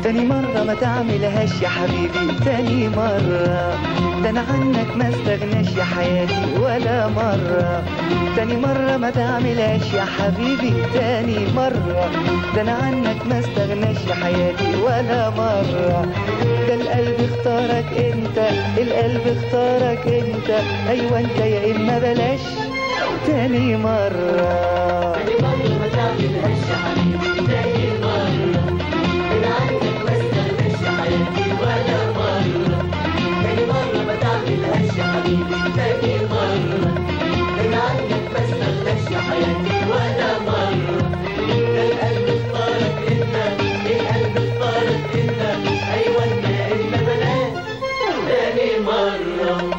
تاني مرة ما تعملهاش يا حبيبي تاني مرة ده انا عنك ما استغناش يا حياتي ولا مرة تاني مرة ما تعملهاش يا حبيبي تاني مرة ده انا عنك ما استغناش يا حياتي ولا مرة ده القلب اختارك انت القلب اختارك انت ايوه انت يا اما بلاش تاني مرة تاني مرة ما تعملهاش يا حبيبي تاني مرة من عندك ما استغناش يا حياتي ولا مرة تاني مرة ما تعملهاش يا حبيبي تاني مرة من عندك ما استغناش يا حياتي ولا مرة ده القلب اختارك انت القلب اختارك انت ايوه انت يا اما بلاش تاني مرة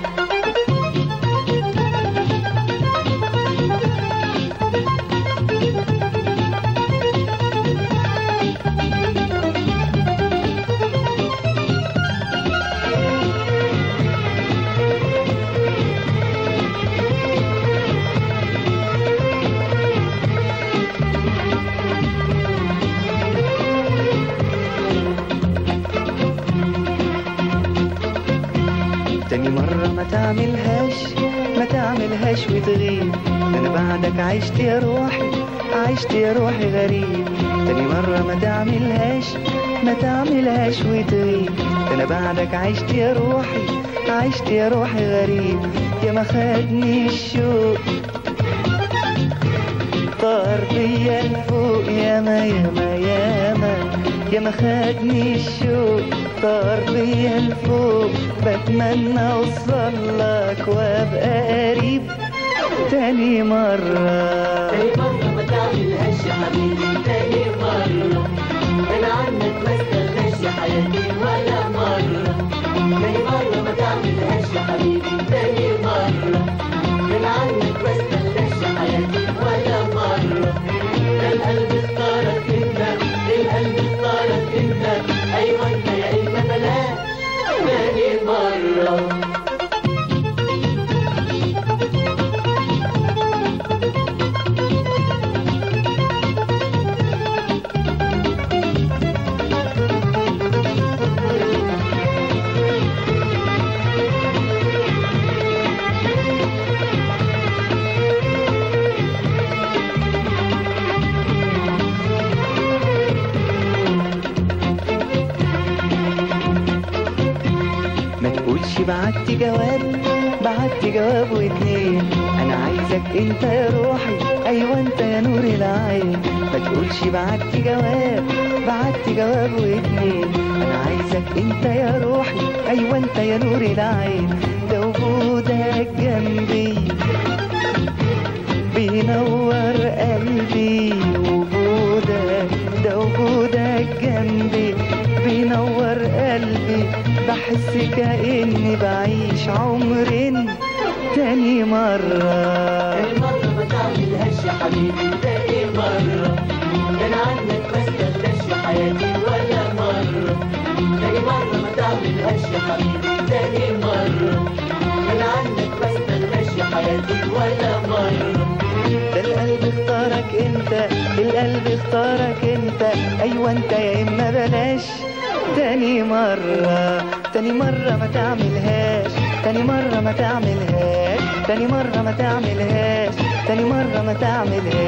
تاني مرة ما تعملهاش ما تعملهاش وتغيب انا بعدك عشت يا روحي عشت يا روحي غريب تاني مرة ما تعملهاش ما تعملهاش وتغيب انا بعدك عشت يا روحي عشت يا روحي غريب يا ما خدني الشوق طار بيا لفوق ياما ياما ياما يا ما خدني الشوق طار بيا لفوق بتمنى اوصل لك وابقى قريب تاني مرة تاني مرة ما تعملهاش يا حبيبي تاني مرة من عنك ما استغناش يا حياتي ولا مرة تاني مرة ما تعملهاش يا حبيبي تاني مرة من عنك ما استغناش يا حياتي ولا مرة ده القلب اختارك انت القلب اختارك انت ايوه انت يا اما بلاش تاني مرة ما تقولش بعت جواب بعت جواب واتنين انا عايزك انت يا روحي ايوه انت يا نور العين ما تقولش بعت جواب بعت جواب واتنين انا عايزك انت يا روحي ايوه انت يا نور العين ده وجودك جنبي بينور قلبي وجودك ده وجودك جنبي بينور قلبي بحس كأني بعيش عمرين تاني مرة تاني مرة ما تعملهاش يا حبيبي تاني مرة من عنك ما استغناش يا حياتي ولا مرة تاني مرة ما تعملهاش يا حبيبي تاني مرة من عنك ما استغناش يا حياتي ولا مرة ده القلب اختارك انت القلب اختارك انت ايوه انت يا اما بلاش تاني مرة تاني مرة ما تعملهاش تاني مرة ما تعملهاش تاني مرة ما تعملهاش تاني مرة ما تعملهاش